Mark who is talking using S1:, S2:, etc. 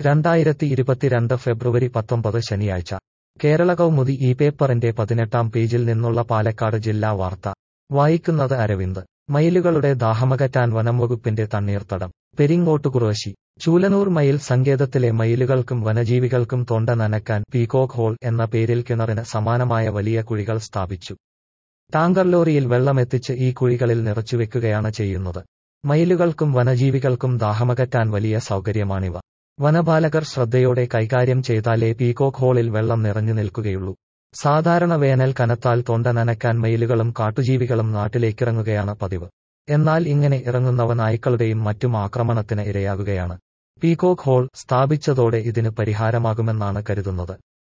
S1: രണ്ടായിരത്തി ഇരുപത്തിരണ്ട് ഫെബ്രുവരി പത്തൊമ്പത് ശനിയാഴ്ച കേരള കൗമുദി ഈ പേപ്പറിന്റെ പതിനെട്ടാം പേജിൽ നിന്നുള്ള പാലക്കാട് ജില്ലാ വാർത്ത വായിക്കുന്നത് അരവിന്ദ് മയിലുകളുടെ ദാഹമകറ്റാൻ വനംവകുപ്പിന്റെ തണ്ണീർത്തടം പെരിങ്ങോട്ടുകുറുവശി ചൂലനൂർ മയിൽ സങ്കേതത്തിലെ മയിലുകൾക്കും വനജീവികൾക്കും തൊണ്ട നനക്കാൻ പീകോക്ക് ഹോൾ എന്ന പേരിൽ കിണറിന് സമാനമായ വലിയ കുഴികൾ സ്ഥാപിച്ചു ടാങ്കർ ലോറിയിൽ വെള്ളമെത്തിച്ച് ഈ കുഴികളിൽ നിറച്ചുവെക്കുകയാണ് ചെയ്യുന്നത് മയിലുകൾക്കും വനജീവികൾക്കും ദാഹമകറ്റാൻ വലിയ സൗകര്യമാണിവ വനപാലകർ ശ്രദ്ധയോടെ കൈകാര്യം ചെയ്താലേ പീകോക്ക് ഹോളിൽ വെള്ളം നിറഞ്ഞു നിൽക്കുകയുള്ളൂ സാധാരണ വേനൽ കനത്താൽ തൊണ്ട നനക്കാൻ മയിലുകളും കാട്ടുജീവികളും നാട്ടിലേക്കിറങ്ങുകയാണ് പതിവ് എന്നാൽ ഇങ്ങനെ ഇറങ്ങുന്നവ നായ്ക്കളുടെയും മറ്റും ആക്രമണത്തിന് ഇരയാകുകയാണ് പീകോക്ക് ഹോൾ സ്ഥാപിച്ചതോടെ ഇതിന് പരിഹാരമാകുമെന്നാണ് കരുതുന്നത്